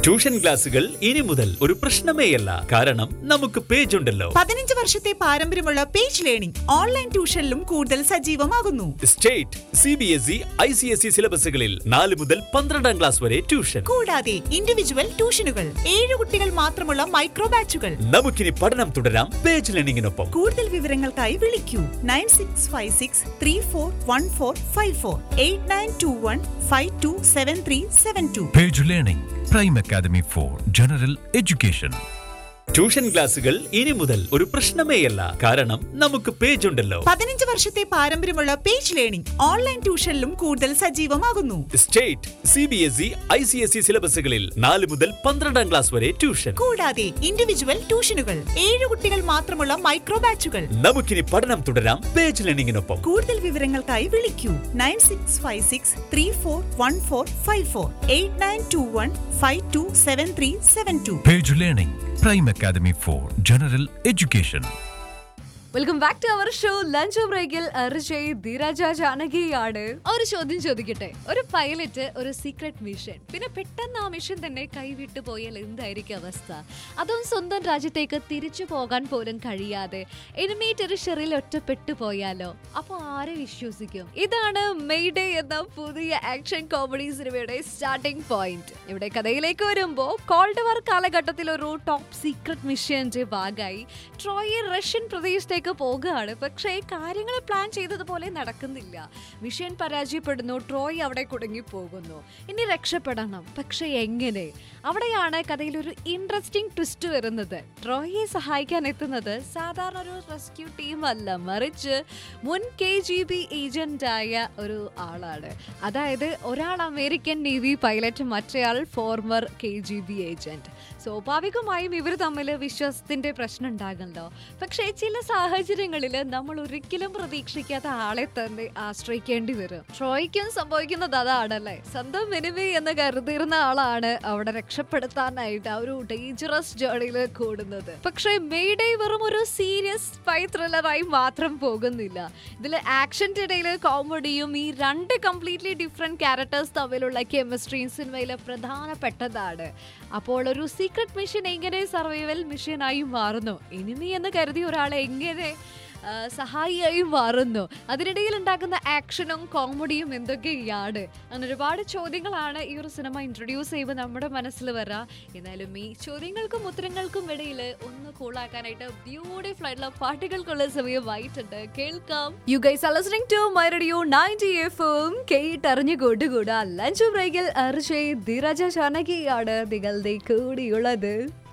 Tuition ക്ലാസുകൾ ഇനി മുതൽ ഒരു പ്രശ്നമേയല്ല കാരണം നമുക്ക് പേജ് ഉണ്ടല്ലോ പതിനഞ്ച് വർഷത്തെ പാരമ്പര്യമുള്ള പേജ് ലേണിംഗ് ഓൺലൈൻ ട്യൂഷനിലും കൂടുതൽ സജീവമാകുന്നു state C B S E I C S E സിലബസുകളിൽ നാല് മുതൽ പന്ത്രണ്ടാം ക്ലാസ് വരെ ട്യൂഷൻ കൂടാതെ ഇൻഡിവിജ്വൽ ട്യൂഷനുകൾ ഏഴ് കുട്ടികൾ മാത്രമുള്ള മൈക്രോ ബാച്ചുകൾ നമുക്കിനി പഠനം തുടരാം പേജ് ലേണിംഗിനൊപ്പം കൂടുതൽ വിവരങ്ങൾക്കായി വിളിക്കൂ nine six five six three four one four five four eight nine two one five two seven three seven two Page Learning, Prime Academy for General Education. Tuition ക്ലാസുകൾ ഇനി മുതൽ ഒരു പ്രശ്നമേയല്ല കാരണം നമുക്ക് പേജ് ഉണ്ടല്ലോ പതിനഞ്ച് വർഷത്തെ പാരമ്പര്യമുള്ള പേജ് ലേണിംഗ് ഓൺലൈൻ ട്യൂഷനിലും കൂടുതൽ സജീവമാകുന്നു state C B S E I C S E സിലബസുകളിൽ നാല് മുതൽ പന്ത്രണ്ടാം ക്ലാസ് വരെ ട്യൂഷൻ കൂടാതെ ഇൻഡിവിജ്വൽ ട്യൂഷനുകൾ ഏഴ് കുട്ടികൾ മാത്രമുള്ള മൈക്രോ ബാച്ചുകൾ നമുക്കിനി പഠനം തുടരാം പേജ് ലേണിംഗിനൊപ്പം കൂടുതൽ വിവരങ്ങൾക്കായി വിളിക്കൂ nine six five six three four one four five four eight nine two one five two seven three seven two Page Learning, Prime Academy for General Education. Welcome back to our show lunch ബ്രേക്കിൽ അർജയ് ധീരജ ജാനകിയാണ് ഒരു ചോദ്യം ചോദിക്കട്ടെ ഒരു pilot ഒരു secret mission പിന്നെ പെട്ടെന്ന് ആ mission തന്നെ കൈവിട്ടു പോയാൽ എന്തായിരിക്കും അവസ്ഥ അതും സ്വന്തം രാജ്യത്തേക്ക് തിരിച്ചു പോകാൻ പോലും കഴിയാതെ എനിമി ടെറിഷറിൽ ഒറ്റപ്പെട്ടു പോയാലോ അപ്പൊ ആരെ വിശ്വസിക്കും ഇതാണ് മെയ്ഡേ എന്ന പുതിയ ആക്ഷൻ കോമഡി സിനിമയുടെ സ്റ്റാർട്ടിംഗ് പോയിന്റ് ഇവിടെ കഥയിലേക്ക് വരുമ്പോൾ കോൾഡ് വാർ കാലഘട്ടത്തിൽ ഒരു ടോപ്പ് സീക്രട്ട് മിഷന്റെ ഭാഗമായി ട്രോയി റഷ്യൻ പ്രദേശത്തേക്ക് പോകുകയാണ് പക്ഷേ കാര്യങ്ങൾ പ്ലാൻ ചെയ്തതുപോലെ നടക്കുന്നില്ല മിഷൻ പരാജയപ്പെടുന്നു ട്രോയ് അവിടെ കുടുങ്ങി പോകുന്നു ഇനി രക്ഷപ്പെടണം പക്ഷെ എങ്ങനെ അവിടെയാണ് കഥയിൽ ഒരു ഇൻട്രസ്റ്റിംഗ് ട്വിസ്റ്റ് വരുന്നത് ട്രോയെ സഹായിക്കാൻ എത്തുന്നത് സാധാരണ ഒരു റെസ്ക്യൂ ടീം അല്ല മറിച്ച് മുൻ കെ ജി ബി ഏജന്റായ ഒരു ആളാണ് അതായത് ഒരാൾ അമേരിക്കൻ നേവി പൈലറ്റ് മറ്റേയാൾ former K G B agent സ്വാഭാവികമായും ഇവർ തമ്മിൽ വിശ്വാസത്തിന്റെ പ്രശ്നം ഉണ്ടാകല്ലോ പക്ഷേ ചില സാഹചര്യങ്ങളിൽ നമ്മൾ ഒരിക്കലും പ്രതീക്ഷിക്കാത്ത ആളെ തന്നെ ആശ്രയിക്കേണ്ടി വരും ട്രോയ്ക്കും സംഭവിക്കുന്നത് അതാണല്ലേ സ്വന്തം എനിമി എന്ന് കരുതിയിരുന്ന ആളാണ് അവിടെ രക്ഷപ്പെടുത്താനായിട്ട് ആ ഒരു ഡേഞ്ചറസ് ജേർണിയിൽ കൂടുന്നത് പക്ഷേ മെയ്ഡേ വെറും ഒരു സീരിയസ് സ്പൈ ത്രില്ലറായി മാത്രം പോകുന്നില്ല ഇതിൽ ആക്ഷൻ്റെ ഇടയിൽ കോമഡിയും ഈ രണ്ട് കംപ്ലീറ്റ്ലി ഡിഫറെന്റ് ക്യാരക്ടേഴ്സ് തമ്മിലുള്ള കെമിസ്ട്രിയും സിനിമയിലെ പ്രധാനപ്പെട്ടതാണ് അപ്പോൾ ഒരു സീക്രട്ട് മിഷൻ എങ്ങനെ സർവൈവൽ മിഷനായി മാറുന്നു എനിമി എന്ന് കരുതി ഒരാളെ എങ്ങനെ ആ, സഹായിയായി മാറുന്നു അതിനിടയിൽ ഉണ്ടാക്കുന്ന ആക്ഷനും കോമഡിയും എന്തൊക്കെയാണ് അങ്ങനെ ഒരുപാട് ചോദ്യങ്ങളാണ് ഈ ഒരു സിനിമ ഇൻട്രൊഡ്യൂസ് ചെയ്യുമ്പോൾ നമ്മുടെ മനസ്സിൽ വരാം എന്നാലും ഈ ചോദ്യങ്ങൾക്കും ഉത്തരങ്ങൾക്കും ഇടയിൽ ഒന്ന് കൂളാക്കാനായിട്ട് ബ്യൂട്ടിഫുൾ ആയിട്ടുള്ള പാട്ടുകൾക്കുള്ള സമയമായിട്ടുണ്ട് കേൾക്കാം you guys are listening to my radio 90 എഫും കേട്ടറിഞ്ഞു കൂട്ടുകൂടാ ലഞ്ച് ബ്രേക്കിൽ അർജയ് ധീരജ ചാനകിയാണ് നിങ്ങളുടെ കൂടിയുള്ളത്